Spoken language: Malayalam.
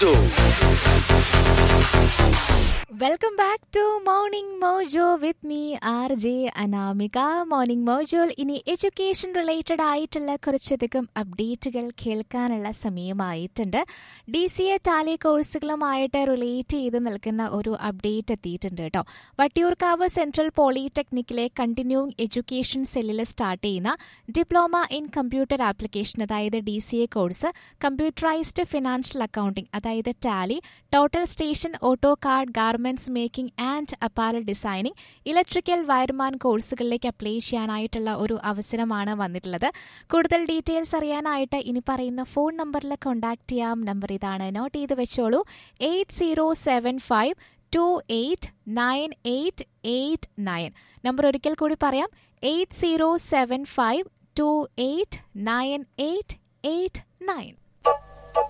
Mojo. Welcome back to morning mojo with me R J Anamika morning മോജോയിൽ ഇനി എഡ്യൂക്കേഷൻ റിലേറ്റഡ് ആയിട്ടുള്ള കുറച്ചധികം അപ്ഡേറ്റുകൾ കേൾക്കാനുള്ള സമയമായിട്ടുണ്ട് ഡി സി എ ടാലി കോഴ്സുകളുമായിട്ട് റിലേറ്റ് ചെയ്ത് നിൽക്കുന്ന ഒരു അപ്ഡേറ്റ് എത്തിയിട്ടുണ്ട് കേട്ടോ വട്ടിയൂർക്കാവ് സെൻട്രൽ പോളിടെക്നിക്കിലെ കണ്ടിന്യൂയിങ് എഡ്യൂക്കേഷൻ സെല്ലിൽ സ്റ്റാർട്ട് ചെയ്യുന്ന ഡിപ്ലോമ ഇൻ കമ്പ്യൂട്ടർ ആപ്ലിക്കേഷൻ അതായത് D C A course computerised financial accounting അതായത് tally total station AutoCAD garments making and apparel designing electrical wireman കോഴ്സുകളിലേക്ക് അപ്ലൈ ചെയ്യാനായിട്ടുള്ള ഒരു അവസരമാണ് വന്നിട്ടുള്ളത് കൂടുതൽ ഡീറ്റെയിൽസ് അറിയാനായിട്ട് ഇനി പറയുന്ന ഫോൺ നമ്പറിൽ കോൺടാക്ട് ചെയ്യാം നമ്പർ ഇതാണ് നോട്ട് ചെയ്ത് വെച്ചോളൂ eight zero seven five two eight nine eight eight nine number ഒരിക്കൽ കൂടി പറയാം eight zero seven five two eight nine eight eight nine